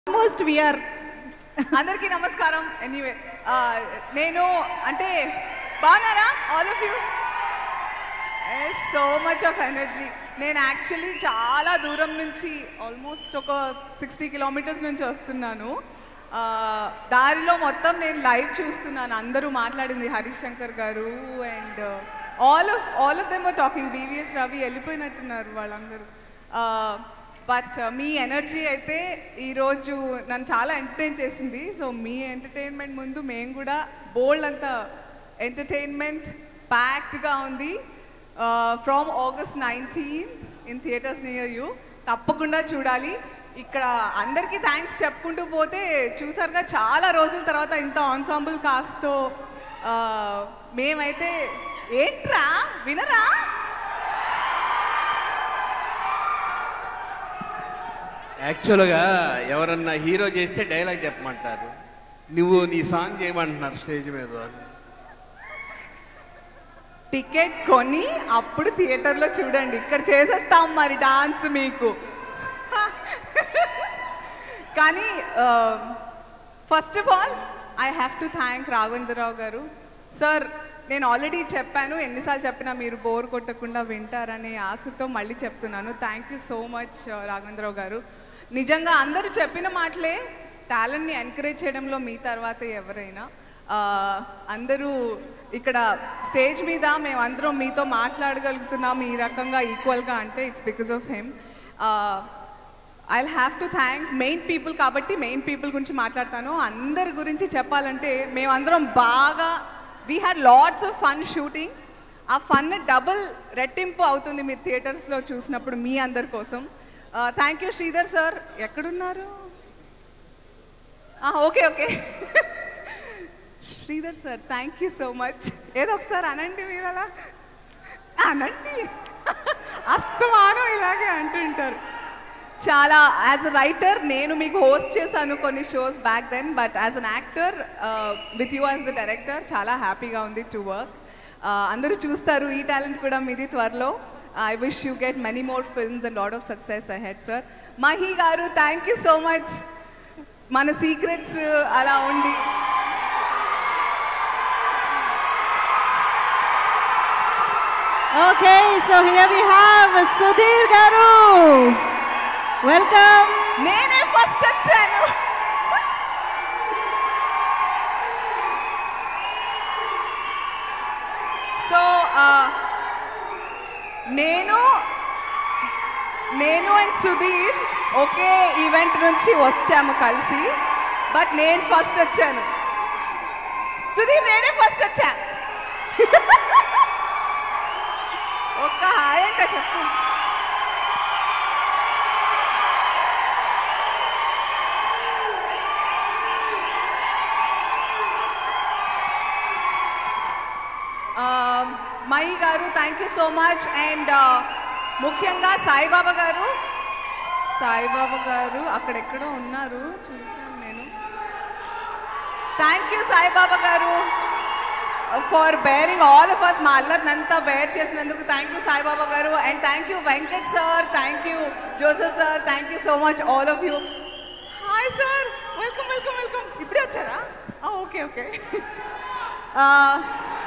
almost we are అందరికీ నమస్కారం anyway నేను అంటే బాగున్నారా all of you so much of energy నేను యాక్చువల్లీ చాలా దూరం నుంచి ఆల్మోస్ట్ ఒక సిక్స్టీ కిలోమీటర్స్ నుంచి వస్తున్నాను ఆ, దారిలో మొత్తం నేను లైవ్ చూస్తున్నాను అందరూ మాట్లాడింది Harish Shankar garu and all of all of them talking BVS Ravi వెళ్ళిపోయినట్టున్నారు వాళ్ళందరూ బట్ మీ ఎనర్జీ అయితే ఈరోజు నన్ను చాలా ఎంటర్టైన్ చేసింది సో మీ ఎంటర్టైన్మెంట్ ముందు మేము కూడా బోల్డ్ అంత ఎంటర్టైన్మెంట్ ప్యాక్డ్గా ఉంది from August nineteen in theatres near you తప్పకుండా చూడాలి ఇక్కడ అందరికీ థ్యాంక్స్ చెప్పుకుంటూ పోతే చూసారుగా చాలా రోజుల తర్వాత ఇంత ఆన్సాంబుల్ కాస్తో మేమైతే ఏంట్రా వినరా యాక్చువల్గా ఎవరన్నా హీరో చేస్తే డైలాగ్ చెప్పమంటారు నువ్వు నీ సాంగ్ చేయమంటున్నారు స్టేజ్ మీద టికెట్ కొని అప్పుడు థియేటర్లో చూడండి ఇక్కడ చేసేస్తాం మరి డాన్స్ మీకు కానీ first of all I have to thank Raghavendra Rao garu sir నేను ఆల్రెడీ చెప్పాను ఎన్నిసార్లు చెప్పినా మీరు బోర్ కొట్టకుండా వింటారనే ఆశతో మళ్ళీ చెప్తున్నాను thank you so much Raghavendra Rao garu నిజంగా అందరూ చెప్పిన మాటలే టాలెంట్ని ఎంకరేజ్ చేయడంలో మీ తర్వాతే ఎవరైనా ఆ, అందరూ ఇక్కడ స్టేజ్ మీద మేము అందరం మీతో మాట్లాడగలుగుతున్నాం ఈ రకంగా ఈక్వల్గా అంటే it's because of him I have to thank main people కాబట్టి మెయిన్ పీపుల్ గురించి మాట్లాడతాను అందరి గురించి చెప్పాలంటే మేమందరం బాగా we had lots of fun shooting ఆ ఫన్ డబుల్ రెట్టింపు అవుతుంది మీరు థియేటర్స్లో చూసినప్పుడు మీ అందరి కోసం థ్యాంక్ యూ శ్రీధర్ సార్ ఎక్కడున్నారు okay okay Sridhar sir thank you so much ఏదో ఒకసారి అనండి మీరు అలా అనండి అస్తమానం ఇలాగే అంటుంటారు చాలా యాజ్ అ రైటర్ నేను మీకు హోస్ట్ చేశాను కొన్ని shows back then but as an actor with you as the director చాలా హ్యాపీగా ఉంది టు వర్క్ అందరూ చూస్తారు ఈ టాలెంట్ కూడా మీది త్వరలో I wish you get many more films and lot of success I had sir Mahi garu thank you so much మన సీక్రెట్స్ అలా ఉండి okay so here we have Sudheer garu welcome నేనే ఫస్ట్ వచ్చాను సో నేను నేను అండ్ సుధీర్ ఒకే ఈవెంట్ నుంచి వచ్చాము కలిసి బట్ నేను ఫస్ట్ వచ్చాను సుధీర్ నేనే ఫస్ట్ వచ్చా ఒక్క హాయ్ అంట చెప్పు మై garu thank you so much and ముఖ్యంగా సాయిబాబా గారు సాయిబాబా గారు అక్కడెక్కడో ఉన్నారు చూసాను నేను thank you Saibaba garu for bearing all of us మా అల్లరినంతా బేర్ చేసినందుకు thank you Saibaba garu and thank you Venkat sir thank you Joseph sir thank you so much all of you hi sir welcome welcome welcome ఇప్పుడే వచ్చారా ఓకే ఓకే